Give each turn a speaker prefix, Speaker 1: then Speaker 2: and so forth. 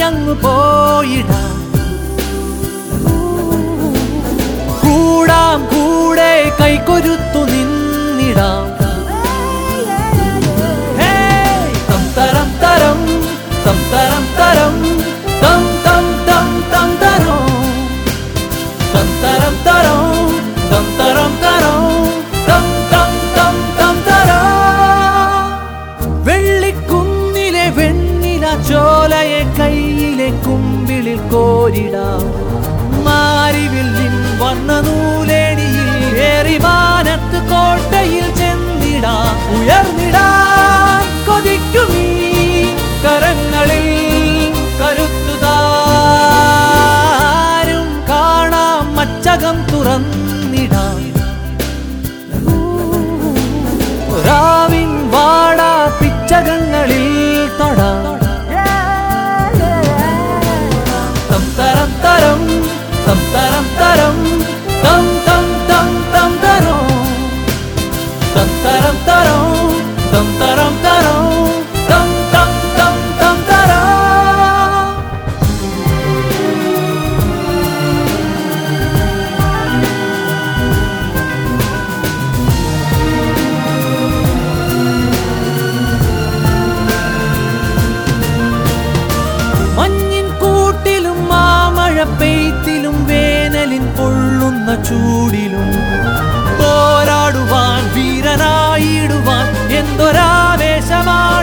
Speaker 1: അങ്ങ് പോയിടാം കൂടാം കൂടെ കൈകൊരുത്തു നിന്നിടാം ഹേയ്! തം തരം തരം തം തരം തരം തം തം തം തം തരം തം തരം തരം തം തരം തരം തം തം തം തം തരം വെള്ളിക്കുന്നിലെ വെണ്ണില ചോലയെ കയ്യിലെ കുമ്പിളിൽ കോരിടാം മാരിവില്ലിൻ വന്ന നൂലേണിയിൽ ഏറി മാനത്ത് കോട്ടയിൽ ചെന്നിടാം ഉയർന്നിടാൻ കൊതിക്കുമീ കരങ്ങളിൽ കരുത്തുതാരും കാണാം മച്ചകം തുറന്നിടാം രാവിൻ വാടാ പിച്ചകങ്ങളിൽ തൊടാം തം തരം തരം തം തരം തരം തം തം തം തം തരം തം തരം തരം തം തരം തരം തം തം തം തം തരം മഞ്ഞിൻ കൂട്ടിലും മാമഴ പെയ്ത്തിലും വേനലിൻ പൊള്ളുന്ന ചൂടിലും പോരാടുവാൻ വീരനായിടുവാൻ എന്തൊരാവേശമാണ്